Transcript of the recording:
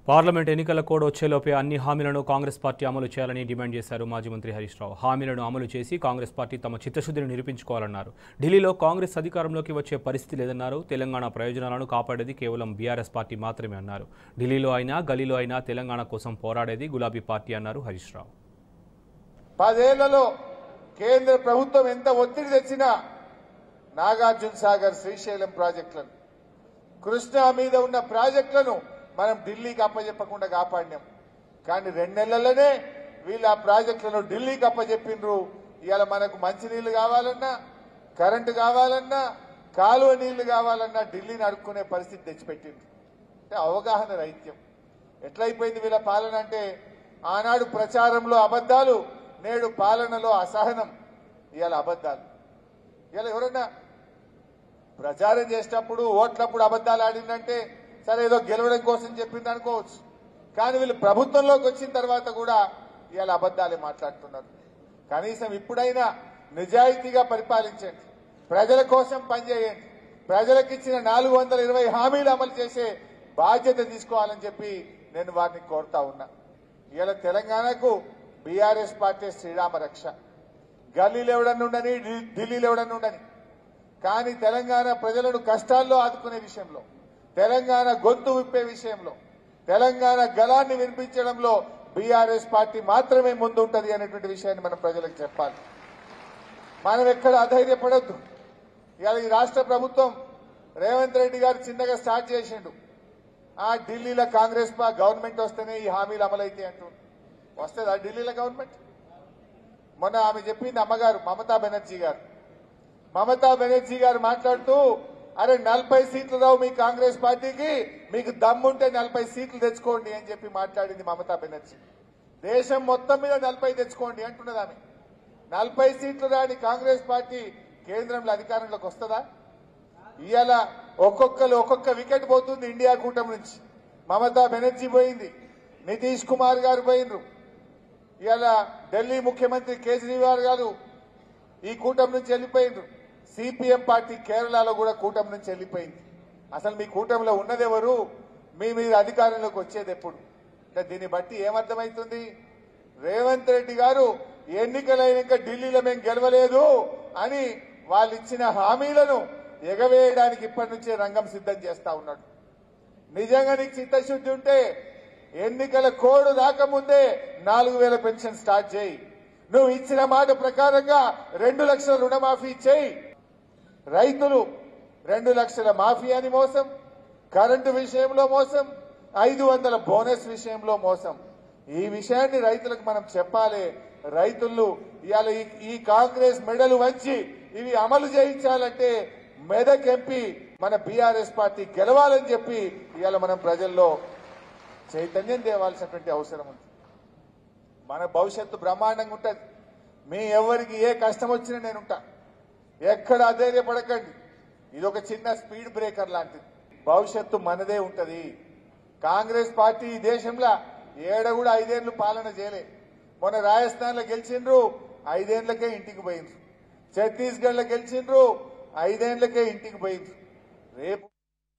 parliament ఎన్నికల code వచ్చేలోపే అన్ని హామీలను కాంగ్రెస్ పార్టీ అమలు చేయాలని డిమాండ్ చేశారు మాజీ మంత్రి హరీష్ రావు హామీలను అమలు చేసి కాంగ్రెస్ పార్టీ తమ చిత్తశుద్ధిని నిరూపించుకోవాలన్నారు ఢిల్లీలో కాంగ్రెస్ అధికారంలోకి వచ్చే పరిస్థితి లేదన్నారు తెలంగాణ ప్రయోజనాలను కాపాడేది కేవలం బీఆర్ఎస్ పార్టీ మాత్రమే అన్నారు ఢిల్లీలో అయినా గలీలో అయినా తెలంగాణ కోసం పోరాడేది గులాబీ పార్టీ అన్నారు హరీష్ రావు పదేళ్లలో కేంద్ర ప్రభుత్వం ఎంత ఒత్తిడి తెచ్చినా నాగార్జున సాగర్ శ్రీశైలం ప్రాజెక్టులను కృష్ణా మీద ఉన్న ప్రాజెక్టులను మనం ఢిల్లీకి అప్పచెప్పకుండా కాపాడినాం కానీ రెండు నెలల్లోనే వీళ్ళు ఆ ప్రాజెక్టులను ఢిల్లీకి అప్పచెప్పిండ్రు ఇవాళ మనకు మంచినీళ్లు కావాలన్నా కరెంటు కావాలన్నా కాలువ నీళ్లు కావాలన్నా ఢిల్లీని అడుక్కునే పరిస్థితి తెచ్చిపెట్టిండ్రు అంటే అవగాహన రైత్యం ఎట్లయిపోయింది వీళ్ళ పాలన అంటే ఆనాడు ప్రచారంలో అబద్దాలు నేడు పాలనలో అసహనం ఇవాళ అబద్దాలు ఇవాళ ఎవరన్నా ప్రచారం చేసేటప్పుడు ఓట్లప్పుడు అబద్దాలు ఆడిందంటే సరే ఏదో గెలవడం కోసం చెప్పింది అనుకోవచ్చు కానీ వీళ్ళు ప్రభుత్వంలోకి వచ్చిన తర్వాత కూడా ఇవాళ అబద్దాలే మాట్లాడుతున్నారు కనీసం ఇప్పుడైనా నిజాయితీగా పరిపాలించండి ప్రజల కోసం పనిచేయండి ప్రజలకు ఇచ్చిన నాలుగు వందల ఇరవై హామీలు అమలు చేసే బాధ్యత తీసుకోవాలని చెప్పి నేను వారిని కోరుతా ఉన్నా ఇవాళ తెలంగాణకు బీఆర్ఎస్ పార్టీ శ్రీరామ రక్ష గల్లీలు ఎవడన్నా ఉండని ఢి- ఢిల్లీలో ఎవడన్నా ఉండని కానీ తెలంగాణ ప్రజలను కష్టాల్లో ఆదుకునే విషయంలో తెలంగాణ గొంతు విప్పే విషయంలో తెలంగాణ గలాన్ని వినిపించడంలో బీఆర్ఎస్ పార్టీ మాత్రమే ముందు ఉంటది అనేటువంటి విషయాన్ని మనం ప్రజలకు చెప్పాలి మనం ఎక్కడ అధైర్యపడొద్దు ఇవాళ ఈ రాష్ట్ర ప్రభుత్వం రేవంత్ రెడ్డి గారు చిన్నగా స్టార్ట్ చేసిండు ఆ ఢిల్లీలో కాంగ్రెస్ పా గవర్నమెంట్ వస్తేనే ఈ హామీలు అమలైతాయి అంటూ వస్తుందా ఢిల్లీలో గవర్నమెంట్ మొన్న ఆమె చెప్పింది అమ్మగారు మమతా బెనర్జీ గారు మమతా బెనర్జీ గారు మాట్లాడుతూ అరే నలభై సీట్లు రావు మీ కాంగ్రెస్ పార్టీకి మీకు దమ్ముంటే నలభై సీట్లు తెచ్చుకోండి అని చెప్పి మాట్లాడింది మమతా బెనర్జీ దేశం మొత్తం మీద నలభై తెచ్చుకోండి అంటున్నది ఆమె నలభై సీట్లు రాని కాంగ్రెస్ పార్టీ కేంద్రంలో అధికారంలోకి వస్తుందా ఇవాళ ఒక్కొక్కరు ఒక్కొక్క వికెట్ పోతుంది ఇండియా కూటమి నుంచి మమతా బెనర్జీ పోయింది నితీష్ కుమార్ గారు పోయినరు ఇవాళ ఢిల్లీ ముఖ్యమంత్రి కేజ్రీవాల్ గారు ఈ కూటమి నుంచి వెళ్ళిపోయిండ్రు సిపిఎం పార్టీ కేరళలో కూడా కూటమి నుంచి వెళ్ళిపోయింది అసలు మీ కూటమిలో ఉన్నదెవరు మీ మీద అధికారంలోకి వచ్చేది ఎప్పుడు అంటే దీన్ని బట్టి ఏమర్థమవుతుంది రేవంత్ రెడ్డి గారు ఎన్నికలైనాక ఢిల్లీలో మేము గెలవలేదు అని వాళ్ళు ఇచ్చిన హామీలను ఎగవేయడానికి ఇప్పటి నుంచే రంగం సిద్ధం చేస్తా ఉన్నాడు నిజంగా నీకు చిత్తశుద్ధి ఉంటే ఎన్నికల కోడ్ రాకముందే నాలుగు వేల పెన్షన్ స్టార్ట్ చేయి నువ్వు ఇచ్చిన మాట ప్రకారంగా రెండు లక్షల రుణమాఫీ చేయి రైతులు రెండు లక్షల మాఫీ అని మోసం కరెంటు విషయంలో మోసం ఐదు వందల బోనస్ విషయంలో మోసం ఈ విషయాన్ని రైతులకు మనం చెప్పాలి రైతులు ఇవాళ ఈ- ఈ కాంగ్రెస్ మెడలు వంచి ఇవి అమలు చేయించాలంటే మెదక్ ఎంపీ మన బీఆర్ఎస్ పార్టీ గెలవాలని చెప్పి ఇవాళ మనం ప్రజల్లో చైతన్యం తేవాల్సినటువంటి అవసరం ఉంది మన భవిష్యత్తు బ్రహ్మాండంగా ఉంటుంది మీ ఎవరికి ఏ కష్టం వచ్చినా నేనుంటా ఎక్కడ అధైర్యపడకండి ఇది ఒక చిన్న స్పీడ్ బ్రేకర్ లాంటిది భవిష్యత్తు మనదే ఉంటది కాంగ్రెస్ పార్టీ ఈ దేశంలో ఏడ కూడా ఐదేళ్లు పాలన చేయలే మొన్న రాజస్థాన్ లో గెలిచిండ్రు ఐదేళ్లకే ఇంటికి పోయిండ్రు ఛత్తీస్గఢ్ లో గెలిచిండ్రు ఐదేళ్లకే ఇంటికి పోయిండ్రు రేపు